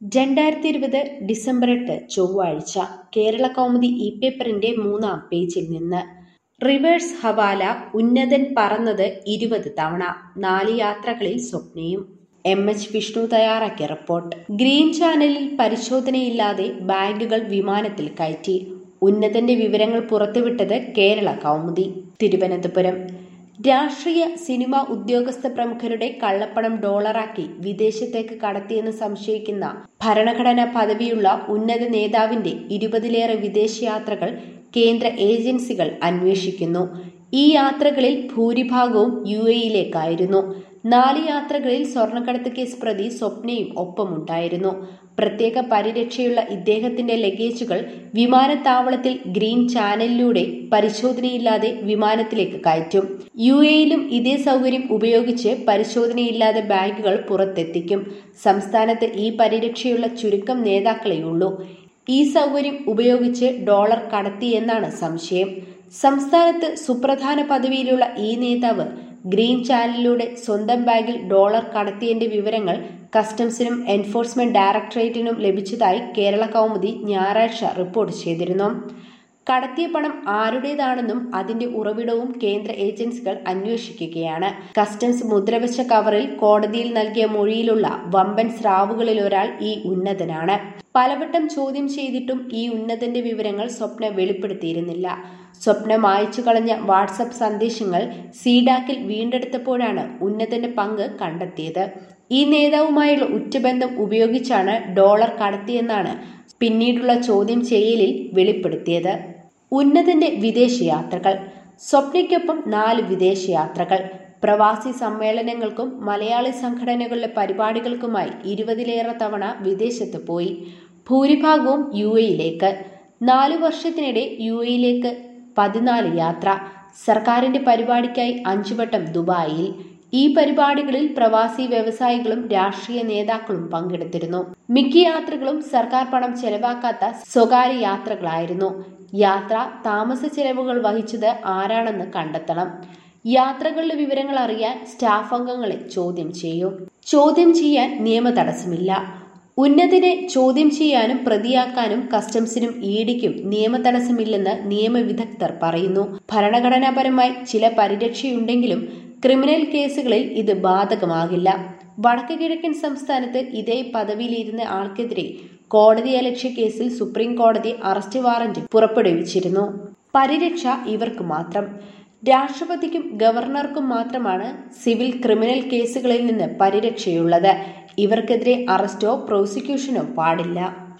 രണ്ടായിരത്തി ഇരുപത് ഡിസംബർ എട്ട് ചൊവ്വാഴ്ച കേരള കൗമുദി ഇ പേപ്പറിന്റെ മൂന്നാം പേജിൽ നിന്ന് റിവേഴ്സ് ഹവാല ഉന്നതൻ പറന്നത് ഇരുപത് തവണ നാല് യാത്രകളിൽ സ്വപ്നയും എം എച്ച് വിഷ്ണു തയ്യാറാക്കിയ റിപ്പോർട്ട് ഗ്രീൻ ചാനലിൽ പരിശോധനയില്ലാതെ ബാഗുകൾ വിമാനത്തിൽ കയറ്റി ഉന്നതന്റെ വിവരങ്ങൾ പുറത്തുവിട്ടത് കേരള കൗമുദി തിരുവനന്തപുരം രാഷ്ട്രീയ സിനിമ ഉദ്യോഗസ്ഥ പ്രമുഖരുടെ കള്ളപ്പണം ഡോളറാക്കി വിദേശത്തേക്ക് കടത്തിയെന്ന് സംശയിക്കുന്ന ഭരണഘടനാ പദവിയുള്ള ഉന്നത നേതാവിന്റെ ഇരുപതിലേറെ വിദേശയാത്രകൾ കേന്ദ്ര ഏജൻസികൾ അന്വേഷിക്കുന്നു ഈ യാത്രകളിൽ ഭൂരിഭാഗവും യു എയിലേക്കായിരുന്നു നാല് യാത്രകളിൽ സ്വർണ്ണക്കടത്ത് കേസ് പ്രതി സ്വപ്നയും ഒപ്പമുണ്ടായിരുന്നു പ്രത്യേക പരിരക്ഷയുള്ള ഇദ്ദേഹത്തിന്റെ ലഗേജുകൾ വിമാനത്താവളത്തിൽ ഗ്രീൻ ചാനലിലൂടെ പരിശോധനയില്ലാതെ വിമാനത്തിലേക്ക് കയറ്റും യു എയിലും ഇതേ സൗകര്യം ഉപയോഗിച്ച് പരിശോധനയില്ലാതെ ബാഗുകൾ പുറത്തെത്തിക്കും സംസ്ഥാനത്ത് ഈ പരിരക്ഷയുള്ള ചുരുക്കം നേതാക്കളെയുള്ളൂ ഈ സൗകര്യം ഉപയോഗിച്ച് ഡോളർ കടത്തിയെന്നാണ് സംശയം സംസ്ഥാനത്ത് സുപ്രധാന പദവിയിലുള്ള ഈ നേതാവ് ഗ്രീൻ ചാനലിലൂടെ സ്വന്തം ബാഗിൽ ഡോളർ കടത്തിയതിന്റെ വിവരങ്ങൾ കസ്റ്റംസിനും എൻഫോഴ്സ്മെന്റ് ഡയറക്ടറേറ്റിനും ലഭിച്ചതായി കേരള കൗമുദി ഞായറാഴ്ച റിപ്പോർട്ട് ചെയ്തിരുന്നു കടത്തിയ പണം ആരുടേതാണെന്നും അതിന്റെ ഉറവിടവും കേന്ദ്ര ഏജൻസികൾ അന്വേഷിക്കുകയാണ് കസ്റ്റംസ് മുദ്രവെച്ച കവറിൽ കോടതിയിൽ നൽകിയ മൊഴിയിലുള്ള വമ്പൻ സ്രാവുകളിൽ ഒരാൾ ഈ ഉന്നതനാണ് പലവട്ടം ചോദ്യം ചെയ്തിട്ടും ഈ ഉന്നതന്റെ വിവരങ്ങൾ സ്വപ്ന വെളിപ്പെടുത്തിയിരുന്നില്ല സ്വപ്ന മായച്ചു കളഞ്ഞ വാട്സപ്പ് സന്ദേശങ്ങൾ സീഡാക്കിൽ വീണ്ടെടുത്തപ്പോഴാണ് ഉന്നതന്റെ പങ്ക് കണ്ടെത്തിയത് ഈ നേതാവുമായുള്ള ഉറ്റബന്ധം ഉപയോഗിച്ചാണ് ഡോളർ കടത്തിയെന്നാണ് പിന്നീടുള്ള ചോദ്യം ചെയ്യലിൽ വെളിപ്പെടുത്തിയത് ഉന്നതന്റെ വിദേശയാത്രകൾ സ്വപ്നയ്ക്കൊപ്പം നാല് വിദേശയാത്രകൾ പ്രവാസി സമ്മേളനങ്ങൾക്കും മലയാളി സംഘടനകളുടെ പരിപാടികൾക്കുമായി ഇരുപതിലേറെ തവണ വിദേശത്ത് പോയി ഭൂരിഭാഗവും യു എയിലേക്ക് നാലു വർഷത്തിനിടെ യു എയിലേക്ക് പതിനാല് യാത്ര സർക്കാരിന്റെ പരിപാടിക്കായി അഞ്ചുവട്ടം ദുബായിൽ ഈ പരിപാടികളിൽ പ്രവാസി വ്യവസായികളും രാഷ്ട്രീയ നേതാക്കളും പങ്കെടുത്തിരുന്നു മിക്ക യാത്രകളും സർക്കാർ പണം ചെലവാക്കാത്ത സ്വകാര്യ യാത്രകളായിരുന്നു യാത്ര താമസ ചെലവുകൾ വഹിച്ചത് ആരാണെന്ന് കണ്ടെത്തണം യാത്രകളുടെ വിവരങ്ങൾ അറിയാൻ സ്റ്റാഫ് അംഗങ്ങളെ ചോദ്യം ചെയ്യും ചോദ്യം ചെയ്യാൻ നിയമ തടസ്സമില്ല ഉന്നതിനെ ചോദ്യം ചെയ്യാനും പ്രതിയാക്കാനും കസ്റ്റംസിനും ഇഡിക്കും നിയമ തടസ്സമില്ലെന്ന് നിയമവിദഗ്ധർ പറയുന്നു ഭരണഘടനാപരമായി ചില പരിരക്ഷയുണ്ടെങ്കിലും ക്രിമിനൽ കേസുകളിൽ ഇത് ബാധകമാകില്ല വടക്ക് കിഴക്കൻ സംസ്ഥാനത്ത് ഇതേ പദവിയിലിരുന്ന ആൾക്കെതിരെ കോടതിയലക്ഷ്യ കേസിൽ സുപ്രീം കോടതി അറസ്റ്റ് വാറന്റ് പുറപ്പെടുവിച്ചിരുന്നു പരിരക്ഷ ഇവർക്ക് മാത്രം രാഷ്ട്രപതിക്കും ഗവർണർക്കും മാത്രമാണ് സിവിൽ ക്രിമിനൽ കേസുകളിൽ നിന്ന് പരിരക്ഷയുള്ളത് ഇവർക്കെതിരെ അറസ്റ്റോ പ്രോസിക്യൂഷനോ പാടില്ല